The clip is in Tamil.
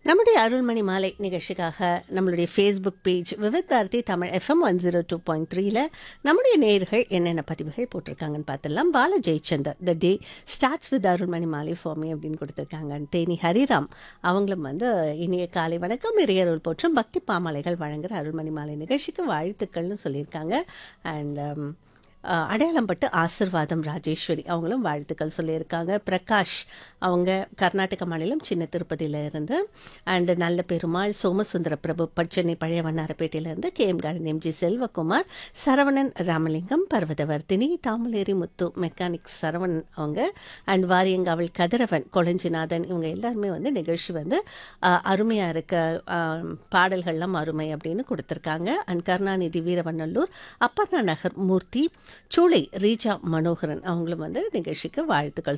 நம்முடைய அருள்மணி மாலை நிகழ்ச்சிக்காக நம்மளுடைய Facebook page Vividh Bharati Tamil FM one zero two point த்ரீல நம்முடைய நேயர்கள் என்னென்ன பதிவுகள் போட்டிருக்காங்கன்னு பார்த்துடலாம் Bala Jayachandar the day starts with Arulmani மாலை ஃபார்மி அப்படின்னு கொடுத்துருக்காங்க தேனி ஹரிராம் அவங்களும் வந்து இனிய காலை வணக்கம் இறையருள் போற்றும் பக்தி பாமாலைகள் வழங்குற அருள்மணி மாலை நிகழ்ச்சிக்கு வாழ்த்துக்கள்னு சொல்லியிருக்காங்க அண்ட் அஹ் அடையாளம் பட்டு ஆசிர்வாதம் ராஜேஸ்வரி அவங்களும் வாழ்த்துக்கள் சொல்லியிருக்காங்க பிரகாஷ் அவங்க கர்நாடக மாநிலம் சின்ன திருப்பதியில இருந்து அண்டு நல்ல பெருமாள் சோமசுந்தர பிரபு பட்சணி பழைய வண்ணாரப்பேட்டையிலேருந்து K M garden MG Selvakumar Saravanan Ramalingam Parvathavardhini Thamaleri Muthu mechanic Saravanan அவங்க அண்ட் வாரியங்காவல் கதிரவன் கொளஞ்சிநாதன் இவங்க எல்லாருமே வந்து நிகழ்ச்சி வந்து அருமையாக இருக்க அஹ், பாடல்கள்லாம் அருமை அப்படின்னு கொடுத்துருக்காங்க அண்ட் கருணாநிதி வீரவண்ணல்லூர் அப்பர்ணா நகர் மூர்த்தி சூளை ரீஜா மனோகரன் அவங்களும் வந்து நிகழ்ச்சிக்கு வாழ்த்துக்கள்